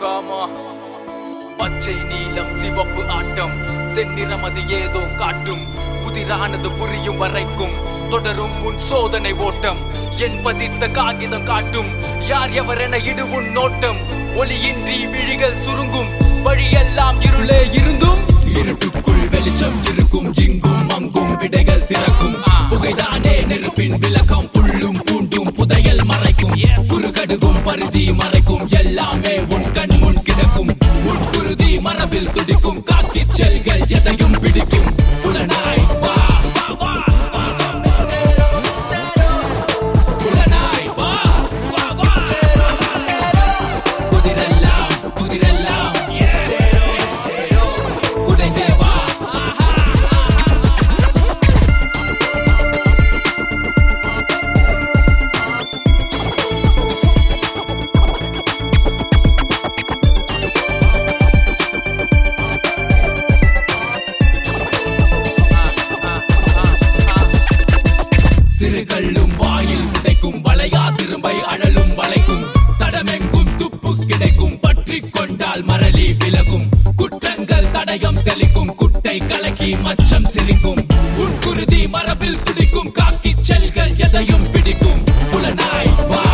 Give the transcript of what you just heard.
Gamma பச்சை நீலம் சிவப்பு ஆட்டம் செந்நிறம் அது ஏதோ காட்டும் புதிரானது புரியும் வரைக்கும் தொடரும் உன் சோதனை ஓட்டம் என் பதித்த காகிதம் காட்டும் யார் எவரென இடு உன் நோட்டம் ஒளியின்றி விழிகள் சுருங்கும் வழியெல்லாம் இருளே இருந்தும் இருட்டுக்குள் வெளிச்சம் இருக்கும் இங்கும் அங்கும் விடைகள் திறக்கும் புகைதானே நெருப்பின் விளக்கம் புல்லும் பூண்டும் புதையல் மறைக்கும் குறுகடுகும் பருதி மறைக்கும் எல்லாமே உன் கண் முன் கிடக்கும் உன் குருதி மரபில் துடிக்கும் காக்கி செல்கள் எதையும் பிடிக்கும் புலனாய் வா வா, வா, வா, வா. புலனாய் வா வா, வா. குதிரெல்லாம் குதிரெல்லாம் குடைந்தே வா சிறு கல்லும் வாயில் உடைக்கும் வளையா திரும்பை அழலும் வளைக்கும் தடமெங்கும் துப்பு கிடைக்கும் பற்றி கொண்டால் மரளி விலகும் குற்றங்கள் தடயம் தெளிக்கும் குட்டை கலக்கி மச்சம் சிரிக்கும் உட்குருதி மரபில் துடிக்கும் காக்கி செல்கள் எதையும் பிடிக்கும் புலனாய் வா